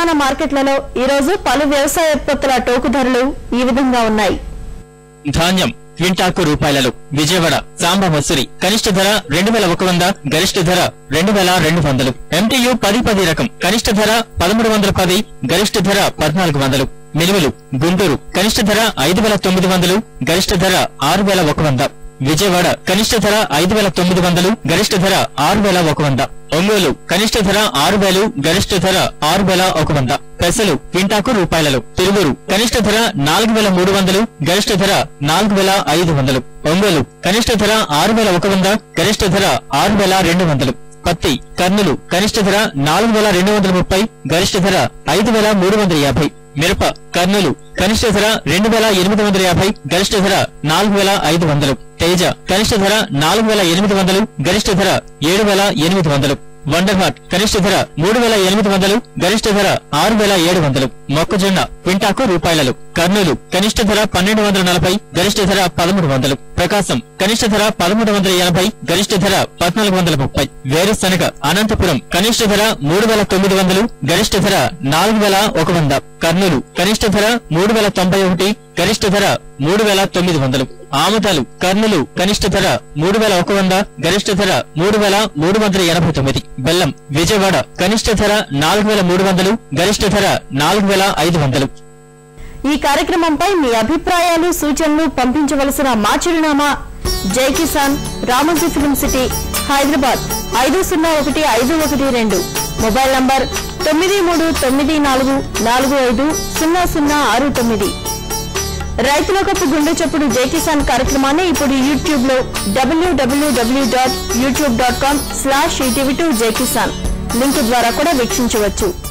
ప్రధాన మార్కెట్లలో ఈ రోజు పలు వ్యవసాయ ఉత్పత్తుల టోకు ధరలు ఈ విధంగా ఉన్నాయి ధాన్యం క్వింటాకు రూపాయలలో విజయవాడ సాంబ మసూరి కనిష్ట ధర రెండు వేల ఒక వంద గరిష్ట ధర రెండు వేల రెండు వందలు ఎంటీయు పది పది రకం కనిష్ట ధర పదమూడు వందల పది గరిష్ట ధర పద్నాలుగు వందలు మినుములు గుంటూరు కనిష్ట ధర ఐదు వేల తొమ్మిది వందలు గరిష్ట ధర ఆరు వేల ఒక వంద విజయవాడ కనిష్ట ధర ఐదు వేల తొమ్మిది వందలు గరిష్ట ధర ఆరు వేల ఒక వంద ఒంగోలు కనిష్ట ధర ఆరు వేలు గరిష్ట ధర ఆరు వేల ఒక వంద పెసలు క్వింటాకు రూపాయలలో తిరువురు కనిష్ట ధర నాలుగు వేల మూడు వందలు గరిష్ట ధర నాలుగు వేల ఐదు వందలు ఒంగోలు కనిష్ట ధర ఆరు వేల ఒక వంద గరిష్ట ధర ఆరు వేల రెండు వందలు పత్తి కర్నూలు కనిష్ట ధర నాలుగు వేల రెండు వందల ముప్పై గరిష్ట ధర ఐదు వేల మూడు వందల యాభై మిరప కర్నూలు కనిష్ట ధర రెండు వేల ఎనిమిది వందల యాభై గరిష్ట ధర నాలుగు వేల ఐదు వందలు తేజ కనిష్ట ధర నాలుగు వేల ఎనిమిది వందలు గరిష్ట ధర ఏడు వేల ఎనిమిది వందలు వండర్ హార్ట్ కనిష్ట ధర మూడు వేల ఎనిమిది వందలు గరిష్ట ధర ఆరు వేల ఏడు వందలు మొక్కజొన్న క్వింటాకు రూపాయలలో కర్నూలు కనిష్ట ధర పన్నెండు వందల నలభై గరిష్ట ధర పదమూడు వందలు ప్రకాశం కనిష్ట ధర పదమూడు వందల ఎనభై గరిష్ట ధర పద్నాలుగు వందల ముప్పై వేరుశనగ అనంతపురం కనిష్ట ధర మూడు వేల తొమ్మిది వందలు గరిష్ట ధర నాలుగు వేల ఒక వంద కర్నూలు కనిష్ట ధర మూడు వేల తొంభై ఒకటి గరిష్ట ధర మూడు వేల తొమ్మిది వందలు ఆమదాలు కర్నూలు కనిష్ట ధర మూడు వేల ఒక వంద గరిష్ట ధర మూడు వేల మూడు వందల ఎనభై తొమ్మిది బెల్లం విజయవాడ కనిష్ట ధర నాలుగు వేల మూడు వందలు గరిష్ట ధర నాలుగు వేల ఐదు వందలు ఈ కార్యక్రమంపై మీ అభిప్రాయాలు సూచనలు పంపించవలసిన మా చిరునామా జై కిసాన్ రామోజీ ఫిలిం సిటీ హైదరాబాద్ ఐదు సున్నా ఒకటి ఐదు ఒకటి రెండు మొబైల్ నంబర్ తొమ్మిది మూడు తొమ్మిది నాలుగు నాలుగు ఐదు సున్నా సున్నా ఆరు తొమ్మిది రైతులకపు గుండె చప్పుడు జై కిసాన్ కార్యక్రమాన్ని ఇప్పుడు యూట్యూబ్ లో W W W dot YouTube dot com slash ETV two Jai Kisan link ద్వారా కూడా వీక్షించవచ్చు